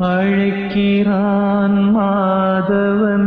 அழைக்கிறான் மாதவன்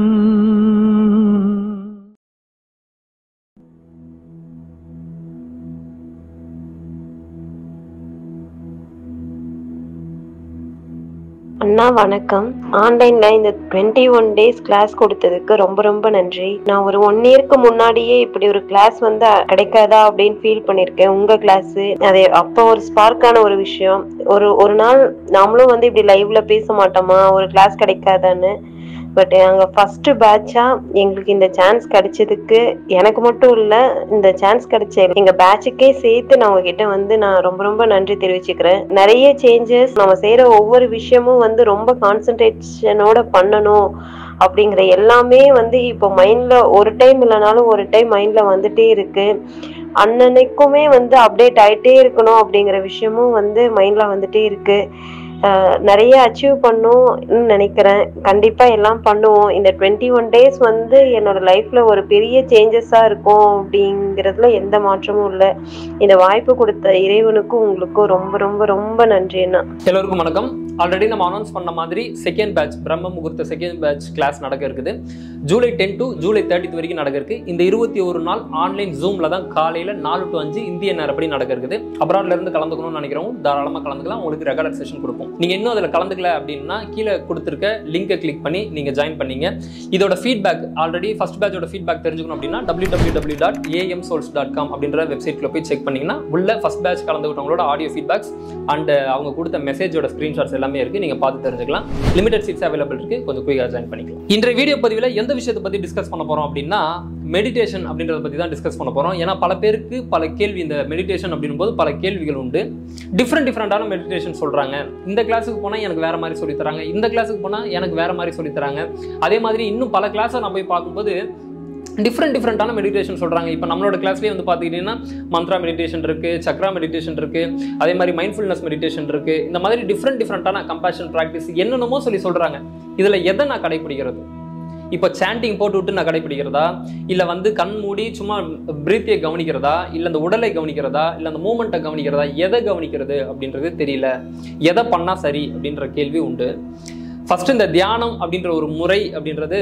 அண்ணா வணக்கம் ஆன்லைன்ல இந்த டுவெண்ட்டி ஒன் டேஸ் கிளாஸ் கொடுத்ததுக்கு ரொம்ப ரொம்ப நன்றி நான் ஒரு ஒன் இயர்க்கு முன்னாடியே இப்படி ஒரு கிளாஸ் வந்து கிடைக்காதா அப்படின்னு ஃபீல் பண்ணிருக்கேன் உங்க கிளாஸ் அது அப்போ ஒரு ஸ்பார்க்கான ஒரு விஷயம் ஒரு ஒரு நாள் நாமளும் வந்து இப்படி லைவ்ல பேச மாட்டோமா ஒரு கிளாஸ் கிடைக்காதான்னு பட் நாங்கள் ஃபர்ஸ்ட் பேட்சா எங்களுக்கு இந்த சான்ஸ் கிடைச்சதுக்கு எனக்கு மட்டும் இல்லை இந்த சான்ஸ் கிடைச்ச எங்க பேட்சுக்கே சேர்த்து நான் உங்ககிட்ட வந்து நான் ரொம்ப ரொம்ப நன்றி தெரிவிச்சுக்கிறேன் நிறைய சேஞ்சஸ் நம்ம செய்யற ஒவ்வொரு விஷயமும் வந்து ரொம்ப கான்சென்ட்ரேஷனோட பண்ணணும் அப்படிங்கிற எல்லாமே வந்து இப்போ மைண்ட்ல ஒரு டைம் இல்லைனாலும் ஒரு டைம் மைண்ட்ல வந்துட்டே இருக்கு அன்னன்னைக்குமே வந்து அப்டேட் ஆயிட்டே இருக்கணும் அப்படிங்கிற விஷயமும் வந்து மைண்ட்ல வந்துட்டே இருக்கு அஹ் நிறைய அச்சீவ் பண்ணும் நினைக்கிறேன் கண்டிப்பா எல்லாம் பண்ணுவோம் இந்த டுவெண்ட்டி ஒன் டேஸ் வந்து என்னோட லைஃப்ல ஒரு பெரிய சேஞ்சஸா இருக்கும் அப்படிங்கிறதுல எந்த மாற்றமும் இல்லை இந்த வாய்ப்பு கொடுத்த இறைவனுக்கும் உங்களுக்கும் ரொம்ப ரொம்ப ரொம்ப நன்றி அண்ணா எல்லோருக்கும் வணக்கம் ஆல்ரெடி நம்ம அனௌன்ஸ் பண்ண மாதிரி செகண்ட் பேட்ச் பிரம்ம முகூர்த்த செகண்ட் பேட்ச் கிளாஸ் நடக்க இருக்குது July ten to July thirty வரைக்கும் நடக்க இருக்கு இந்த இருபத்தி ஒரு நாள் ஆன்லைன் ஜூம்ல தான் காலையில நாலு டு அஞ்சு இந்திய நேரப்படி நடக்க இருக்குது அப்ராட்ல இருந்து கலந்துக்கணும்னு நினைக்கிறவங்க தாராளமா கலந்துக்கலாம் உங்களுக்கு ரெக்கார்டட் செஷன் கொடுப்போம் நீங்க இன்னும் அதில் கலந்துக்கல அப்படின்னா கீழே கொடுத்துருக்க லிங்கை கிளிக் பண்ணி நீங்க ஜாயின் பண்ணீங்க இதோட ஃபீட்பேக் ஆல்ரெடி ஃபர்ஸ்ட் பேட்சோட ஃபீட்பேக் தெரிஞ்சுக்கணும் அப்படின்னா W W W dot A M souls dot com அப்படின்ற வெப்சைட்ல போய் செக் பண்ணீங்கன்னா உள்ள ஃபர்ஸ்ட் பேட்ச் கலந்துக்கிட்டவங்களோட ஆடியோ ஃபீட்பேக்ஸ் அண்ட் அவங்க கொடுத்த மெசேஜோட ஸ்கிரீன்ஷாட்ஸ் எல்லாமே இருக்கு நீங்க பார்த்து தெரிஞ்சுக்கலாம் லிமிடெட் சீட்ஸ் அவைலபிள் இருக்கு கொஞ்சம் குயிக்காக ஜாயின் பண்ணிக்கலாம் இன்றைய வீடியோ பதிவில் எந்த விஷயத்தை பத்தி டிஸ்கஸ் பண்ண போறோம் அப்படின்னா மெடிடேஷன் அப்படின்றத பத்தி தான் டிஸ்கஸ் பண்ண போறோம் ஏன்னா பல பேருக்கு பல கேள்வி இந்த மெடிடேஷன் அப்படின்னும் போது பல கேள்விகள் உண்டு டிஃப்ரெண்ட் டிஃப்ரெண்டான மெடிடேஷன் சொல்றாங்க இந்த கிளாஸுக்கு போனா எனக்கு வேற மாதிரி சொல்லி தராங்க இந்த கிளாஸுக்கு போனா எனக்கு வேற மாதிரி சொல்லி தராங்க அதே மாதிரி இன்னும் பல கிளாஸை நான் போய் பார்க்கும்போது டிஃப்ரெண்ட் டிஃப்ரெண்டான மெடிடேஷன் சொல்கிறாங்க இப்போ நம்மளோட கிளாஸ்லேயே வந்து பார்த்துக்கிட்டிங்கன்னா மந்த்ரா மெடிடேஷன் இருக்குது சக்ரா மெடிடேஷன் இருக்குது அதே மாதிரி மைண்ட்ஃபுல்னஸ் மெடிடேஷன் இருக்குது இந்த மாதிரி டிஃப்ரெண்ட் டிஃப்ரெண்ட்டான கம்பேஷன் ப்ராக்டிஸ் என்னென்னமோ சொல்லி சொல்கிறாங்க இதில் எதை நான் கடைப்பிடிக்கிறது இப்போ சாண்டிங் போட்டு விட்டு நான் கடைப்பிடிக்கிறதா இல்லை வந்து கண் மூடி சும்மா பிரீத்தியை கவனிக்கிறதா இல்லை அந்த உடலை கவனிக்கிறதா இல்லை அந்த மூமெண்ட்டை கவனிக்கிறதா எதை கவனிக்கிறது அப்படின்றது தெரியல எதை பண்ணால் சரி அப்படின்ற கேள்வி உண்டு ஃபர்ஸ்ட் இந்த தியானம் அப்படின்ற ஒரு முறை அப்படின்றது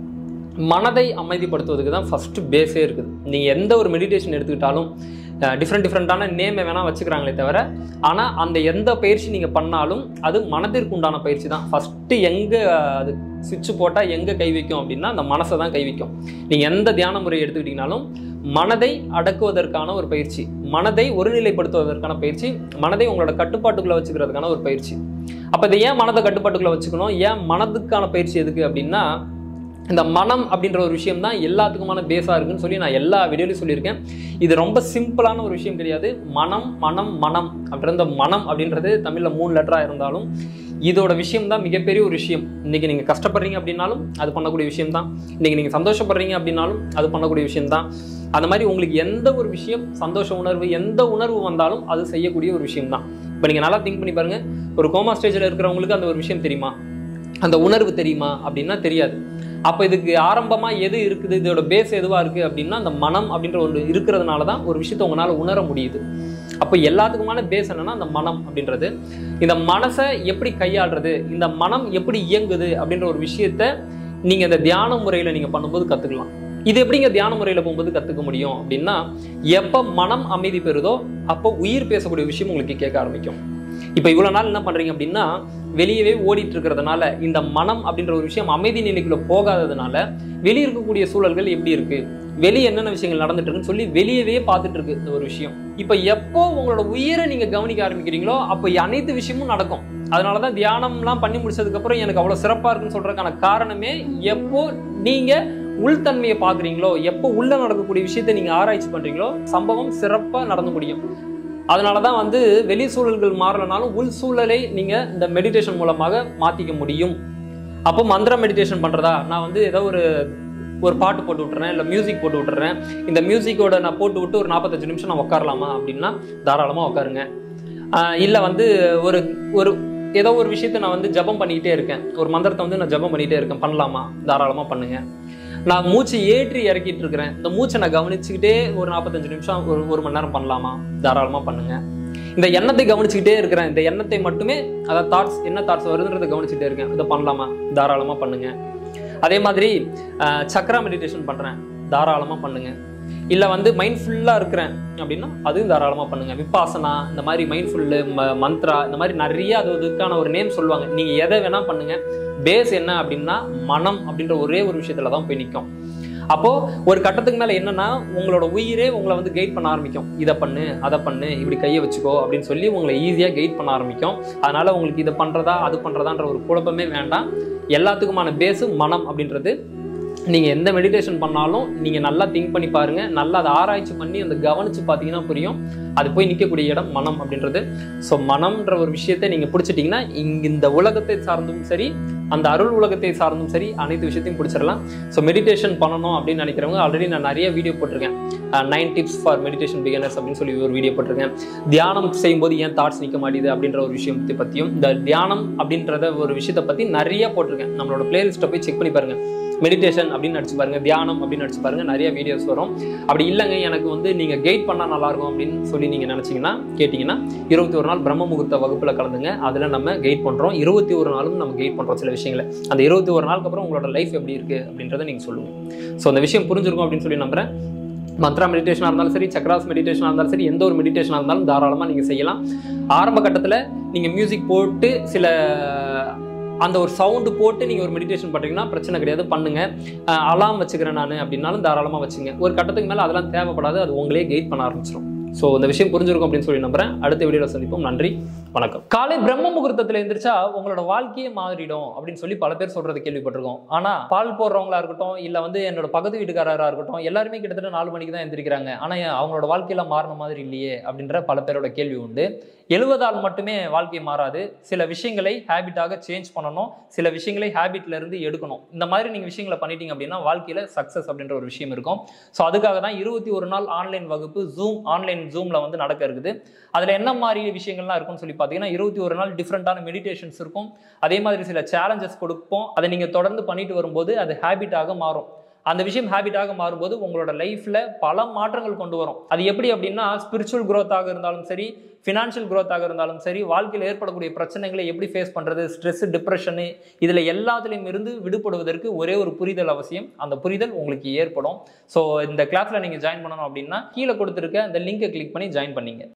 மனதை அமைதிப்படுத்துவதுக்கு தான் ஃபர்ஸ்ட் பேஸே இருக்குது நீங்கள் எந்த ஒரு மெடிடேஷன் எடுத்துக்கிட்டாலும் டிஃப்ரெண்ட் டிஃப்ரெண்ட்டான நேமை வேணால் வச்சுக்கிறாங்களே தவிர ஆனால் அந்த எந்த பயிற்சி நீங்கள் பண்ணாலும் அது மனதிற்கு உண்டான பயிற்சி தான் ஃபஸ்ட்டு எங்கே அது சுவிட்ச் போட்டால் எங்கே கை வைக்கும் அப்படின்னா அந்த மனசை தான் கை வைக்கும் நீங்கள் எந்த தியான முறையை எடுத்துக்கிட்டிங்கனாலும் மனதை அடக்குவதற்கான ஒரு பயிற்சி மனதை ஒருநிலைப்படுத்துவதற்கான பயிற்சி மனதை உங்களோட கட்டுப்பாட்டுக்குள்ளே வச்சுக்கிறதுக்கான ஒரு பயிற்சி அப்போ இதை ஏன் மனதை கட்டுப்பாட்டுக்குள்ளே வச்சுக்கணும் ஏன் மனதுக்கான பயிற்சி எதுக்கு அப்படின்னா இந்த மனம் அப்படின்ற ஒரு விஷயம் தான் எல்லாத்துக்குமான பேஸாக இருக்குன்னு சொல்லி நான் எல்லா வீடியோலையும் சொல்லியிருக்கேன் இது ரொம்ப சிம்பிளான ஒரு விஷயம் கிடையாது மனம் மனம் மனம் அப்படின்ற இந்த மனம் அப்படின்றது தமிழில் மூணு லெட்டராக இருந்தாலும் இதோட விஷயம் தான் மிகப்பெரிய ஒரு விஷயம் இன்னைக்கு நீங்கள் கஷ்டப்படுறீங்க அப்படின்னாலும் அது பண்ணக்கூடிய விஷயம் தான் இன்னைக்கு நீங்கள் சந்தோஷப்படுறீங்க அப்படின்னாலும் அது பண்ணக்கூடிய விஷயம் தான் அந்த மாதிரி உங்களுக்கு எந்த ஒரு விஷயம் சந்தோஷ உணர்வு எந்த உணர்வு வந்தாலும் அது செய்யக்கூடிய ஒரு விஷயம் தான் இப்போ நீங்கள் நல்லா திங்க் பண்ணி பாருங்க ஒரு கோமா ஸ்டேஜில் இருக்கிறவங்களுக்கு அந்த ஒரு விஷயம் தெரியுமா அந்த உணர்வு தெரியுமா அப்படின்னா தெரியாது அப்போ இதுக்கு ஆரம்பமாக எது இருக்குது இதோட பேஸ் எதுவாக இருக்குது அப்படின்னா அந்த மனம் அப்படின்ற ஒரு இருக்கிறதுனால தான் ஒரு விஷயத்தை உங்களால் உணர முடியுது அப்போ எல்லாத்துக்குமான பேஸ் என்னன்னா அந்த மனம் அப்படின்றது இந்த மனசை எப்படி கையாளுறது இந்த மனம் எப்படி இயங்குது அப்படின்ற ஒரு விஷயத்த நீங்கள் இந்த தியான முறையில் நீங்கள் பண்ணும்போது கற்றுக்கலாம் இது எப்படிங்க தியான முறையில் போகும்போது கற்றுக்க முடியும் அப்படின்னா எப்போ மனம் அமைதி பெறுதோ அப்போ உயிர் பேசக்கூடிய விஷயம் உங்களுக்கு கேட்க ஆரம்பிக்கும் இப்போ இவ்வளோ நாள் என்ன பண்ணுறீங்க அப்படின்னா வெளியவே ஓடிட்டு இருக்கிறதுனால இந்த மனம் அப்படின்ற ஒரு விஷயம் அமைதி நிலைக்குள்ள போகாததுனால வெளியே இருக்கக்கூடிய சூழல்கள் எப்படி இருக்கு வெளியே என்னென்ன விஷயங்கள் நடந்துட்டு இருக்குன்னு சொல்லி வெளியவே பார்த்துட்டு இருக்கு இந்த ஒரு விஷயம் இப்போ எப்போ உங்களோட உயிரை நீங்க கவனிக்க ஆரம்பிக்கிறீங்களோ அப்போ அனைத்து விஷயமும் நடக்கும் அதனால தான் தியானம்லாம் பண்ணி முடிச்சதுக்கு அப்புறம் எனக்கு அவ்வளோ சிறப்பாக இருக்குன்னு சொல்றதுக்கான காரணமே எப்போ நீங்க உள்தன்மையை பார்க்குறீங்களோ எப்போ உள்ள நடக்கக்கூடிய விஷயத்தை நீங்க ஆராய்ச்சி பண்றீங்களோ சம்பவம் சிறப்பாக நடந்து முடியும் அதனால தான் வந்து வெளி சூழல்கள் மாறலனாலும் உள் சூழலை நீங்கள் இந்த மெடிடேஷன் மூலமாக மாற்றிக்க முடியும் அப்போ மந்திர மெடிடேஷன் பண்ணுறதா நான் வந்து ஏதோ ஒரு ஒரு பாட்டு போட்டு விட்டுறேன் இல்லை மியூசிக் போட்டு விட்டுறேன் இந்த மியூசிக்கோட நான் போட்டு விட்டு ஒரு நாற்பத்தஞ்சு நிமிஷம் நான் உட்காரலாமா அப்படின்னா தாராளமாக உட்காருங்க இல்லை வந்து ஒரு ஒரு ஏதோ ஒரு விஷயத்தை நான் வந்து ஜபம் பண்ணிக்கிட்டே இருக்கேன் ஒரு மந்திரத்தை வந்து நான் ஜபம் பண்ணிக்கிட்டே இருக்கேன் பண்ணலாமா தாராளமாக பண்ணுங்க நான் மூச்சு ஏற்றி இறக்கிட்டு இருக்கிறேன் இந்த மூச்சை நான் கவனிச்சுக்கிட்டே ஒரு நாற்பத்தஞ்சு நிமிஷம் ஒரு ஒரு மணி நேரம் பண்ணலாமா தாராளமாக பண்ணுங்க இந்த எண்ணத்தை கவனிச்சுக்கிட்டே இருக்கிறேன் இந்த எண்ணத்தை மட்டுமே அதாவது தாட்ஸ் என்ன தாட்ஸ் வருதுன்றதை கவனிச்சுட்டே இருக்கேன் இதை பண்ணலாமா தாராளமாக பண்ணுங்க அதே மாதிரி அஹ், சக்ரா மெடிடேஷன் பண்ணுறேன் தாராளமாக பண்ணுங்க இல்லை வந்து மைண்ட்ஃபுல்லாக இருக்கிறேன் அப்படின்னா அதுவும் தாராளமாக பண்ணுங்க விபாசனா இந்த மாதிரி மைண்ட்ஃபுல்லு மந்த்ரா இந்த மாதிரி நிறைய அது இதுக்கான ஒரு நேம் சொல்லுவாங்க நீங்கள் எதை வேணால் பண்ணுங்க பேஸ் என்ன அப்படின்னா மனம் அப்படின்ற ஒரே ஒரு விஷயத்துல தான் போய் நிற்கும் அப்போ ஒரு கட்டத்துக்கு மேல என்னன்னா உங்களோட உயிரே உங்களை வந்து கைட் பண்ண ஆரம்பிக்கும் இதை பண்ணு அதை பண்ணு இப்படி கையை வச்சுக்கோ அப்படின்னு சொல்லி உங்களை ஈஸியா கைட் பண்ண ஆரம்பிக்கும் அதனால உங்களுக்கு இதை பண்றதா அது பண்றதான்ற ஒரு குழப்பமே வேண்டாம் எல்லாத்துக்குமான பேஸு மனம் அப்படின்றது நீங்க எந்த மெடிடேஷன் பண்ணாலும் நீங்க நல்லா திங்க் பண்ணி பாருங்க நல்லா அதை ஆராய்ச்சி பண்ணி அந்த கவனிச்சு பார்த்தீங்கன்னா புரியும் அது போய் நிற்கக்கூடிய இடம் மனம் அப்படின்றது ஸோ மனம்ன்ற ஒரு விஷயத்தை நீங்க பிடிச்சிட்டிங்கன்னா இங்க இந்த உலகத்தை சார்ந்தும் சரி அந்த அருள் உலகத்தை சார்ந்தும் சரி அனைத்து விஷயத்தையும் பிடிச்சிடலாம் ஸோ மெடிடேஷன் பண்ணணும் அப்படின்னு நினைக்கிறவங்க ஆல்ரெடி நான் நிறைய வீடியோ போட்டிருக்கேன் nine tips for meditation beginners அப்படின்னு சொல்லி ஒரு வீடியோ போட்டிருக்கேன் தியானம் செய்யும்போது ஏன் தாட்ஸ் நிற்க மாட்டேது அப்படின்ற ஒரு விஷயத்தை பற்றியும் இந்த தியானம் அப்படின்றத ஒரு விஷயத்தை பற்றி நிறைய போட்டிருக்கேன் நம்மளோட பிளேலிஸ்ட்டை போய் செக் பண்ணி பாருங்க மெடிடேஷன் அப்படின்னு அடிச்சு பாருங்க தியானம் அப்படின்னு அடிச்சு பாருங்க நிறைய வீடியோஸ் வரும் அப்படி இல்லைங்க எனக்கு வந்து நீங்க கைட் பண்ணா நல்லா இருக்கும் அப்படின்னு சொல்லி நீங்க நினைச்சீங்கன்னா கேட்டீங்கன்னா இருபத்தி ஒரு நாள் பிரம்ம முகூர்த்த வகுப்புல கலந்துங்க அதுல நம்ம கைட் பண்றோம் இருபத்தி ஒரு நாளும் நம்ம கைட் பண்றோம் சில விஷயங்களை அந்த இருபத்தி ஒரு நாளுக்கு அப்புறம் உங்களோட லைஃப் எப்படி இருக்கு அப்படின்றத நீங்க சொல்லுங்க ஸோ அந்த விஷயம் புரிஞ்சிருக்கும் அப்படின்னு சொல்லி நம்புறேன் மந்த்ரா மெடிடேஷனாக இருந்தாலும் சரி சக்ராஸ் மெடிடேஷனாக இருந்தாலும் சரி எந்த ஒரு மெடிடேஷனாக இருந்தாலும் தாராளமாக நீங்கள் செய்யலாம் ஆரம்ப கட்டத்தில் நீங்கள் மியூசிக் போட்டு சில அந்த ஒரு சவுண்டு போட்டு நீங்கள் ஒரு மெடிடேஷன் பண்ணுறீங்கன்னா பிரச்சனை கிடையாது பண்ணுங்க அலாம் வச்சுக்கிறேன் நான் அப்படின்னாலும் தாராளமாக வச்சுங்க ஒரு கட்டத்துக்கு மேலே அதெல்லாம் தேவைப்படாது அது உங்களே கைட் பண்ண ஆரம்பிச்சிடும் ஸோ இந்த விஷயம் புரிஞ்சிருக்கும் அப்படின்னு சொல்லி நம்புறேன் அடுத்த வீடியோவில் சந்திப்போம் நன்றி வணக்கம் காலை பிரம்ம முகூர்த்தத்தில் எந்திரிச்சா உங்களோட வாழ்க்கையே மாறிடும் அப்படின்னு சொல்லி பல பேர் சொல்றது கேள்விப்பட்டிருக்கோம் ஆனா பால் போடுறவங்களா இருக்கட்டும் இல்ல வந்து என்னோட பக்கத்து வீட்டுக்காரரா இருக்கட்டும் எல்லாருமே கிட்டத்தட்ட நாலு மணிக்கு தான் எந்திரிக்கிறாங்க ஆனா ஏன் அவங்களோட வாழ்க்கையில மாறின மாதிரி இல்லையே அப்படின்ற பல பேரோட கேள்வி உண்டு எழுவதால் மட்டுமே வாழ்க்கை மாறாது சில விஷயங்களை ஹேபிட்டாக சேஞ்ச் பண்ணணும் சில விஷயங்களை ஹேபிட்ல இருந்து எடுக்கணும் இந்த மாதிரி நீங்க விஷயங்களை பண்ணிட்டீங்க அப்படின்னா வாழ்க்கையில சக்சஸ் அப்படின்ற ஒரு விஷயம் இருக்கும் ஸோ அதுக்காக தான் இருபத்தி ஒரு நாள் ஆன்லைன் வகுப்பு ஜூம் ஆன்லைன் ஜூம்ல வந்து நடக்க இருக்குது அதுல என்ன மாதிரி விஷயங்கள்லாம் இருக்கும்னு சொல்லி பார்த்தீங்கன்னா இருபத்தி ஒரு நாள் டிஃப்ரெண்டான மெடிடேஷன்ஸ் இருக்கும் அதே மாதிரி சில சேலஞ்சஸ் கொடுப்போம் அதை நீங்க தொடர்ந்து பண்ணிட்டு வரும்போது அது ஹேபிட்டாக மாறும் அந்த விஷயம் ஹேபிட்டாக மாறும்போது உங்களோட லைஃப்ல பல மாற்றங்கள் கொண்டு வரும் அது எப்படி அப்படின்னா ஸ்பிரிச்சுவல் growth-ஆக இருந்தாலும் சரி ஃபினான்ஷியல் growth-ஆக இருந்தாலும் சரி வாழ்க்கையில் ஏற்படக்கூடிய பிரச்சனைகளை எப்படி ஃபேஸ் பண்றது ஸ்ட்ரெஸ் டிப்ரெஷனு இதுல எல்லாத்துலேயும் இருந்து விடுபடுவதற்கு ஒரே ஒரு புரிதல் அவசியம் அந்த புரிதல் உங்களுக்கு ஏற்படும் ஸோ இந்த கிளாஸ்ல நீங்க ஜாயின் பண்ணணும் அப்படின்னா கீழே கொடுத்துருக்க அந்த லிங்கை கிளிக் பண்ணி ஜாயின் பண்ணீங்க